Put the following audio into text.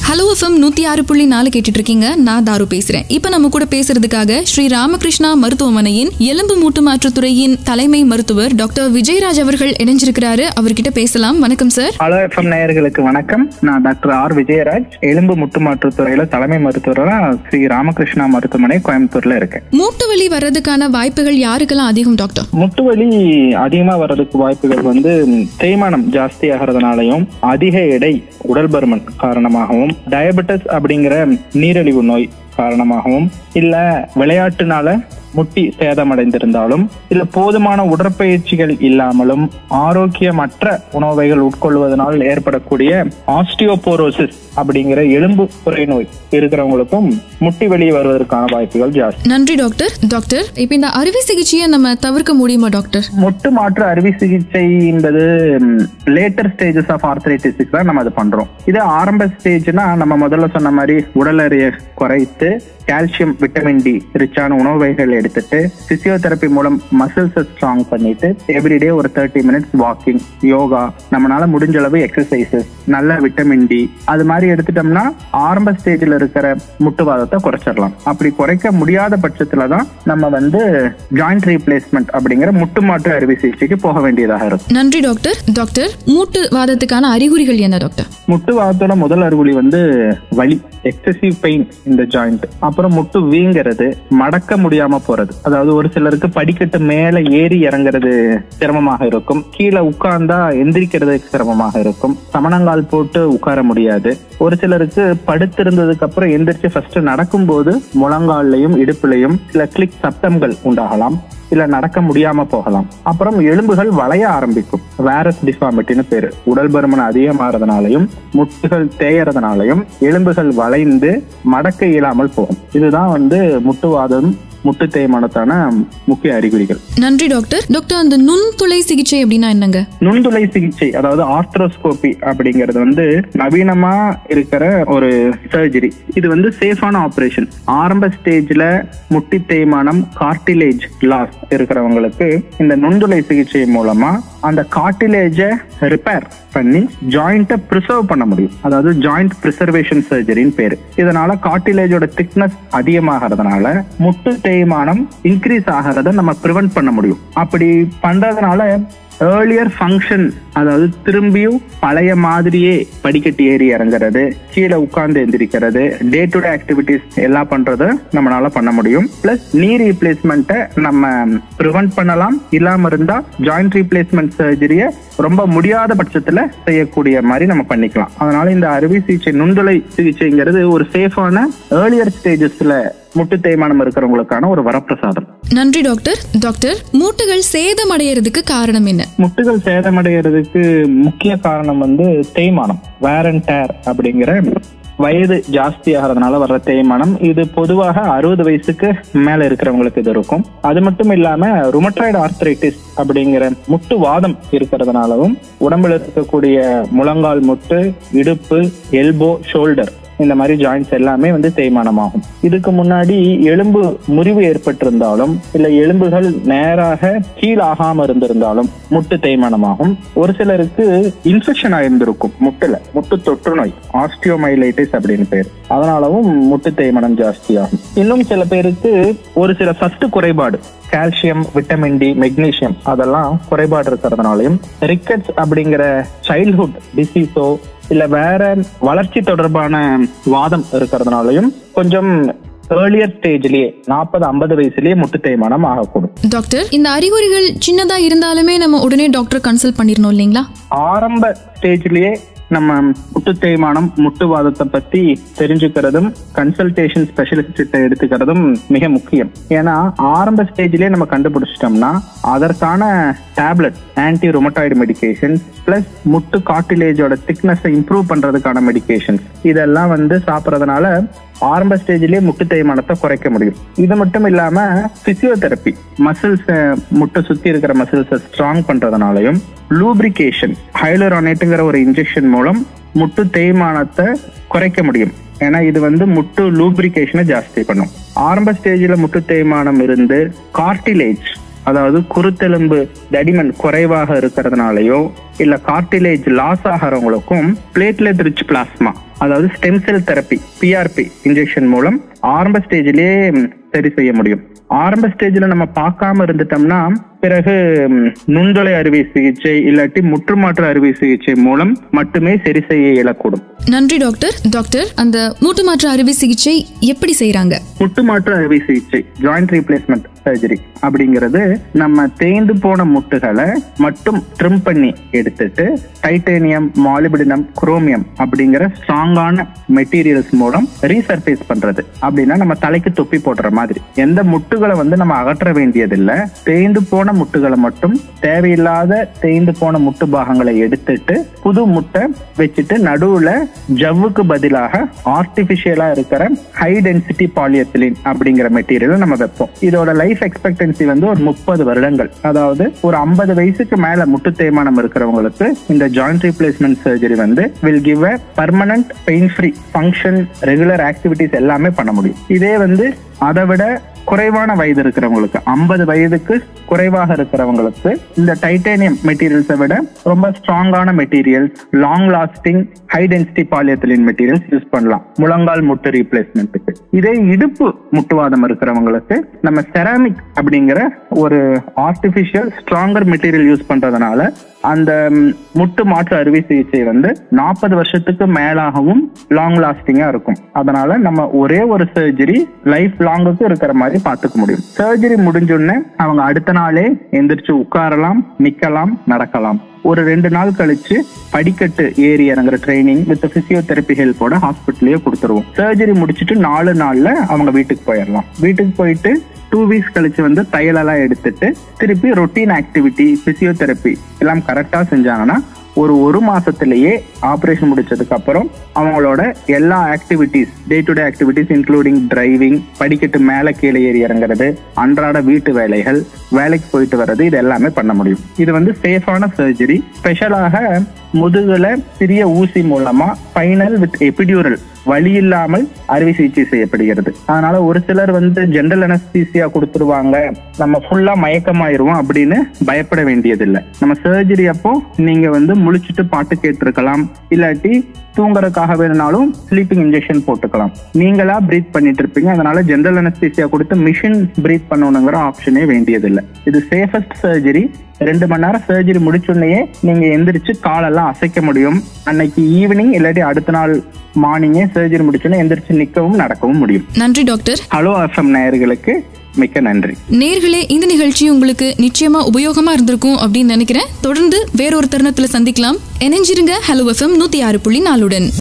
hello FM நூத்தி ஆறு புள்ளி நாலு கேட்டுட்டு இருக்கீங்க நான் தாரு பேசுறேன் இப்ப நம்ம கூட பேசுறதுக்காக ஸ்ரீ ராமகிருஷ்ணா மருத்துவமனையின் எலும்பு மூட்டு மாற்றுத்துறையின் தலைமை மருத்துவர் டாக்டர் விஜயராஜ் அவர்கள் இணைஞ்சிருக்கிறாரு அவர்கிட்ட பேசலாம் வணக்கம் சார் ஹலோ எஃப்எம் நேயர்களுக்கு வணக்கம் நான் டாக்டர் ஆர் விஜயராஜ் எலும்பு முட்டு மாற்றுத்துறையில தலைமை மருத்துவரா ஸ்ரீ ராமகிருஷ்ணா மருத்துவமனை கோயம்புத்தூர்ல இருக்கேன் மூட்டு வலி வர்றதுக்கான வாய்ப்புகள் யாருக்கெல்லாம் அதிகம் டாக்டர் முட்டு வலி அதிகமா வர்றதுக்கு வாய்ப்புகள் வந்து தேய்மானம் ஜாஸ்தி ஆகிறதுனாலையும் அதிக எடை உடல் பருமன் காரணமாகவும் டயபெட்டிஸ் அப்படிங்கிற நீரிழிவு நோய் காரணமாகவும் இல்ல விளையாட்டுனால முட்டி சேதமடைந்திருந்தாலும் இல்ல போதுமான உடற்பயிற்சிகள் இல்லாமலும் ஆரோக்கியமற்ற உணவுகள் உட்கொள்வதனால் ஏற்படக்கூடிய ஆஸ்டியோபோரோசிஸ் அப்படிங்கிற எலும்பு குறை நோய் இருக்கிறவங்களுக்கும் முட்டி வெளியே வருவதற்கான வாய்ப்புகள் ஜாஸ்தி நன்றி டாக்டர் டாக்டர் இப்ப இந்த அறுவை சிகிச்சையை நம்ம தவிர்க்க முடியுமா டாக்டர் முட்டு மாற்று அறுவை சிகிச்சை என்பது லேட்டர் ஸ்டேஜஸ் ஆஃப் ஆர்த்தரைட்டிஸ் தான் நம்ம அது பண்றோம் இது ஆரம்ப ஸ்டேஜ்னா நம்ம முதல்ல சொன்ன மாதிரி உடல் எடையை குறைத்து கால்சியம் விட்டமின் டி ரிச்சான உணவு வகைகள் எடுத்துட்டு பிசியோதெரப்பி மூலம் மசில்ஸை ஸ்ட்ராங் பண்ணிட்டு எவ்ரிடே ஒரு தேர்ட்டி மினிட்ஸ் வாக்கிங் யோகா நம்மளால முடிஞ்ச அளவு எக்ஸசைசஸ் நல்ல விட்டமின் டி அது மாதிரி எடுத்துட்டோம்னா ஆரம்ப ஸ்டேஜ்ல இருக்கிற முட்டுவாதத்தை குறைச்சிடலாம் அப்படி குறைக்க முடியாத பட்சத்துல தான் நம்ம வந்து ஜாயிண்ட் ரீப்ளேஸ்மெண்ட் அப்படிங்கிற முட்டு மாற்று அறுவை சிகிச்சைக்கு போக வேண்டியதாக இருக்கும் நன்றி டாக்டர் டாக்டர் மூட்டு வாதத்துக்கான அறிகுறிகள் என்ன டாக்டர் முட்டு வாதத்தோட முதல் அறிகுறி வந்து வலி எக்ஸசிவ் பெயின் இந்த ஜாயிண்ட் அப்புறம் முட்டு வீங்கிறது மடக்க முடியாம போறது அதாவது ஒரு சிலருக்கு படிக்கட்டு மேல ஏறி இறங்குறது சிரமமாக இருக்கும் கீழே உட்கார்ந்தா எந்திரிக்கிறது சிரமமாக இருக்கும் சமணங்கால் போட்டு உட்கார முடியாது ஒரு சிலருக்கு படுத்திருந்ததுக்கு அப்புறம் எந்திரிச்சு ஃபர்ஸ்ட் நடக்கும்போது முழங்கால்லையும் இடுப்புலையும் சில கிளிக் சப்தங்கள் உண்டாகலாம் இல்ல நடக்க முடியாம போகலாம் அப்புறம் எலும்புகள் வளைய ஆரம்பிக்கும் வேரஸ் டிஃபார்மிட்டின்னு பேரு உடல் பருமன் அதிகமாறதுனாலையும் முட்டுகள் தேயறதுனாலையும் எலும்புகள் வளைந்து மடக்க இயலாமல் போகும் இதுதான் வந்து முட்டுவாதம் முட்டு தேய்மானத்தான முக்கிய அறிகுறிகள் நன்றி டாக்டர் டாக்டர் அந்த நுண்துளை சிகிச்சை அப்படின்னா என்னங்க நுண்துளை சிகிச்சை அதாவது ஆர்த்ரோஸ்கோபி அப்படிங்கிறது வந்து நவீனமா இருக்கிற ஒரு சர்ஜரி இது வந்து சேஃபான ஆபரேஷன் ஆரம்ப ஸ்டேஜ்ல முட்டி தேய்மானம் கார்டிலேஜ் லாஸ் இருக்கிறவங்களுக்கு இந்த நுண்துளை சிகிச்சை மூலமா அந்த கார்டிலேஜை ரிப்பேர் பண்ணி ஜாயிண்ட்டை ப்ரிசர்வ் பண்ண முடியும் அதாவது ஜாயிண்ட் ப்ரிசர்வேஷன் சர்ஜரின்னு பேரு இதனால கார்டிலேஜோட திக்னஸ் அதிகமாகிறதுனால முட்டு தேய்மானம் இன்க்ரீஸ் ஆகிறத நம்ம ப்ரிவென்ட் பண்ண முடியும் அப்படி பண்றதுனால ஏர்லியர் ஃபங்க்ஷன் அதாவது திரும்பியும் பழைய மாதிரியே படிக்கட்டு ஏறி இறங்குறது கீழே உட்கார்ந்து எந்திரிக்கிறது டே டு டே ஆக்டிவிட்டிஸ் எல்லாம் பண்றத நம்மளால பண்ண முடியும் பிளஸ் நீ ரீப்ளேஸ்மெண்ட்டை நம்ம ப்ரிவென்ட் பண்ணலாம் இல்லாம இருந்தா ஜாயிண்ட் ரீப்ளேஸ்மெண்ட் சர்ஜரியை ரொம்ப முடியாத பட்சத்துல செய்யக்கூடிய மாதிரி நம்ம பண்ணிக்கலாம் அதனால இந்த அறுவை சிகிச்சை நுண்துளை சிகிச்சைங்கிறது ஒரு சேஃபான ஏர்லியர் ஸ்டேஜஸ்ல முட்டு தேய்மானம் இருக்கிறவங்களுக்கான ஒரு வரப்பிரசாதம் நன்றி டாக்டர் டாக்டர் மூட்டுகள் சேதமடையறதுக்கு காரணம் என்ன முட்டுகள் சேதமடைகிறதுக்கு முக்கிய காரணம் வந்து தேய்மானம் வேர் அண்ட் டேர் அப்படிங்கிற வயது ஜாஸ்தி ஆகிறதுனால வர்ற தேய்மானம் இது பொதுவாக அறுபது வயசுக்கு மேல இருக்கிறவங்களுக்கு இது இருக்கும் அது மட்டும் இல்லாம ருமட்ராய்டு ஆர்த்தரைட்டிஸ் அப்படிங்கிற முட்டு வாதம் இருக்கிறதுனாலவும் உடம்புல இருக்கக்கூடிய முழங்கால் முட்டு இடுப்பு எல்போ ஷோல்டர் இந்த மாதிரி ஜாயின்ஸ் எல்லாமே வந்து தேய்மானமாகும் இதுக்கு முன்னாடி எலும்பு முறிவு ஏற்பட்டிருந்தாலும் இல்ல எலும்புகள் நேராக கீழாகாம இருந்திருந்தாலும் முட்டு தேய்மானமாகும் ஒரு சிலருக்கு இன்ஃபெக்ஷன் ஆயிருந்திருக்கும் முட்டுல முட்டு தொற்று நோய் ஆஸ்டியோமைலைட்டிஸ் அப்படின்னு பேர் அதனாலவும் முட்டு தேய்மானம் ஜாஸ்தியாகும் இன்னும் சில பேருக்கு ஒரு சில சத்து குறைபாடு கால்சியம் விட்டமின் டி மெக்னீசியம் அதெல்லாம் குறைபாடு இருக்கிறதுனாலையும் ரிக்கெட்ஸ் அப்படிங்கிற சைல்ட்ஹுட் டிசீஸோ இல்ல வேற வளர்ச்சி தொடர்பான வாதம் இருக்கிறதுனாலையும் கொஞ்சம் ஏர்லியர் ஸ்டேஜ்லயே நாற்பது ஐம்பது வயசுலயே முட்டு தேய்மானம் ஆகக்கூடும் டாக்டர் இந்த அறிகுறிகள் சின்னதா இருந்தாலுமே நம்ம உடனே டாக்டர் கன்சல்ட் பண்ணிடணும் இல்லைங்களா ஆரம்ப ஸ்டேஜ்லயே நம்ம முட்டு தேய்மானம் முட்டுவாதத்தை பத்தி தெரிஞ்சுக்கிறதும் கன்சல்டேஷன் ஸ்பெஷலிஸ்ட் கிட்ட எடுத்துக்கிறதும் மிக முக்கியம் ஏன்னா ஆரம்ப ஸ்டேஜ்லயே நம்ம கண்டுபிடிச்சிட்டோம்னா அதற்கான tablet anti rheumatoid medication plus முட்டு காட்டிலேஜோட திக்னஸை இம்ப்ரூவ் பண்றதுக்கான மெடிகேஷன்ஸ் இதெல்லாம் வந்து சாப்பிட்றதுனால ஆரம்ப ஸ்டேஜ்லயே முட்டு தேய்மானத்தை குறைக்க முடியும் இது மட்டும் இல்லாம பிசியோதெரப்பி மசில்ஸ் முட்டை சுத்தி இருக்கிற மசில்ஸை ஸ்ட்ராங் பண்றதுனாலையும் லூப்ரிகேஷன் ஹைலரானேட்டுங்கிற ஒரு இன்ஜெக்ஷன் மூலம் முட்டு தேய்மானத்தை குறைக்க முடியும் ஏன்னா இது வந்து முட்டு லூப்ரிகேஷனை ஜாஸ்தி பண்ணும் ஆரம்ப ஸ்டேஜ்ல முட்டு தேய்மானம் இருந்து கார்டிலேஜ் அதாவது குருத்தெலும்பு தடிமன் குறைவாக இருக்கிறதுனாலயோ இல்ல கார்டிலேஜ் லாஸ் ஆகிறவங்களுக்கும் பிளேட்லெட் ரிச் பிளாஸ்மா அதாவது stem cell therapy PRP injection மூலம் ஆரம்ப ஸ்டேஜ்லயே சரி செய்ய முடியும் ஆரம்ப ஸ்டேஜ்ல நம்ம பார்க்காம இருந்துட்டோம்னா பிறகு ம், நுண்துளை அறுவை சிகிச்சை இல்லாட்டி முற்றுமாற்று அறுவை சிகிச்சை மூலம் மட்டுமே சரி செய்ய இயலக்கூடும் நன்றி டாக்டர் டாக்டர் அந்த மூட்டு மாற்று அறுவை சிகிச்சை எப்படி செய்றாங்க முட்டு மாற்று அறுவை சிகிச்சை ஜாயிண்ட் ரீப்ளேஸ்மெண்ட் சர்ஜரி அப்படிங்கிறது நம்ம தேய்ந்து போன முட்டுகளை மட்டும் ட்ரிம் பண்ணி எடுத்துட்டு டைட்டேனியம் மாலிபிடினம் குரோமியம் அப்படிங்கிற ஸ்ட்ராங்கான மெட்டீரியல்ஸ் மூலம் ரீசர்ஃபேஸ் பண்றது அப்படின்னா நம்ம தலைக்கு தொப்பி போடுற மாதிரி எந்த முட்டுகளை வந்து நம்ம அகற்ற வேண்டியதில்லை தேய்ந்து போன முட்டுகளை மட்டும் தேவையில்லாத தேய்ந்து போன முட்டு பாகங்களை எடுத்துட்டு புது முட்டை வச்சுட்டு நடுவுல ஜவ்வுக்கு பதிலாக ஆர்டிபிஷியலா இருக்கிற ஹை டென்சிட்டி பாலியத்திலின் அப்படிங்கிற மெட்டீரியல் நம்ம வைப்போம் இதோட லைஃப் எக்ஸ்பெக்டன்சி வந்து ஒரு முப்பது வருடங்கள் அதாவது ஒரு ஐம்பது வயசுக்கு மேல முட்டு தேய்மானம் இருக்கிறவங்களுக்கு இந்த ஜாயிண்ட் ரீப்ளேஸ்மெண்ட் சர்ஜரி வந்து will give a permanent pain free function regular activities எல்லாமே பண்ண முடியும் இதே வந்து அதை விட குறைவான வயது இருக்கிறவங்களுக்கு ஐம்பது வயதுக்கு குறைவாக இருக்கிறவங்களுக்கு இந்த டைட்டேனியம் மெட்டீரியல்ஸை விட ரொம்ப ஸ்ட்ராங்கான materials long lasting high density polyethylene materials use பண்ணலாம் முழங்கால் முட்டு ரீப்ளேஸ்மெண்ட்டுக்கு இதே இடுப்பு முட்டுவாதம் இருக்கிறவங்களுக்கு நம்ம செராமிக் அப்படிங்கிற ஒரு ஆர்டிபிஷியல் ஸ்ட்ராங்கர் மெட்டீரியல் யூஸ் பண்றதுனால அந்த ம், முட்டு மாற்று அறுவை சிகிச்சை வந்து நாற்பது வருஷத்துக்கு மேலாகவும் லாங் லாஸ்டிங்கா இருக்கும் அதனால நம்ம ஒரே ஒரு சர்ஜரி லைஃப் லாங்குக்கு இருக்கிற மாதிரி பார்த்துக்க முடியும் சர்ஜரி முடிஞ்சோடனே அவங்க அடுத்த நாளே எந்திரிச்சு உட்காரலாம் நிக்கலாம் நடக்கலாம் ஒரு ரெண்டு நாள் கழிச்சு படிக்கட்டு ஏறி இறங்குற ட்ரைனிங் வித் பிசியோதெரப்பி ஹெல்ப்போட ஹாஸ்பிட்டல்லயே கொடுத்துருவோம் சர்ஜரி முடிச்சிட்டு நாலு நாள்ல அவங்க வீட்டுக்கு போயிடலாம் வீட்டுக்கு போயிட்டு டூ வீக்ஸ் கழிச்சு வந்து தையலெல்லாம் எடுத்துட்டு திருப்பி ரொட்டீன் ஆக்டிவிட்டி பிசியோதெரப்பி எல்லாம் கரெக்டா செஞ்சாங்கன்னா ஒரு ஒரு மாசத்திலேயே ஆபரேஷன் முடிச்சதுக்கு அப்புறம் அவங்களோட எல்லா activities day to day activities including driving படிக்கட்டு மேலே கீழே ஏறி இறங்குறது அன்றாட வீட்டு வேலைகள் வேலைக்கு போயிட்டு வர்றது இது எல்லாமே பண்ண முடியும் இது வந்து சேஃபான சர்ஜரி ஸ்பெஷலாக முதுகுல சிறிய ஊசி மூலமா ஃபைனல் வித் எபிடியூரல் வலி இல்லாமல் அறுவை சிகிச்சை செய்யப்படுகிறது அதனால ஒரு சிலர் வந்து ஜென்ரல் அனஸ்தீசியா கொடுத்துருவாங்க நம்ம ஃபுல்லா மயக்கமாயிருவோம் அப்படின்னு பயப்பட வேண்டியதில்லை நம்ம சர்ஜரி அப்போ நீங்க வந்து முழிச்சிட்டு பாட்டு கேட்டிருக்கலாம் இல்லாட்டி தூங்குறதுக்காக வேணும்னாலும் ஸ்லீப்பிங் இன்ஜெக்ஷன் போட்டுக்கலாம் நீங்களா பிரீத் பண்ணிட்டு இருப்பீங்க அதனால ஜென்ரல் அனஸ்தீசியா கொடுத்து மிஷின் பிரீத் பண்ணணுங்கிற ஆப்ஷனே வேண்டியதில்லை இது சேஃபஸ்ட் சர்ஜரி ரெண்டு மணி நேரம் சர்ஜரி முடிச்சோடனே நீங்க எந்திரிச்சு காலெல்லாம் அசைக்க முடியும் அன்னைக்கு ஈவினிங் இல்லாட்டி அடுத்த நாள் மார்னிங்கே சர்ஜரி முடிச்சோடனே எந்திரிச்சு நிற்கவும் நடக்கவும் முடியும் நன்றி டாக்டர் ஹலோ எஃப்எம் நேயர்களுக்கு மிக்க நன்றி நேர்களே இந்த நிகழ்ச்சி உங்களுக்கு நிச்சயமா உபயோகமா இருந்திருக்கும் அப்படின்னு நினைக்கிறேன் தொடர்ந்து வேறொரு தருணத்துல சந்திக்கலாம் இணைஞ்சிருங்க ஹலோ எஃப்எம் நூத்தி ஆறு புள்ளி நாலுடன்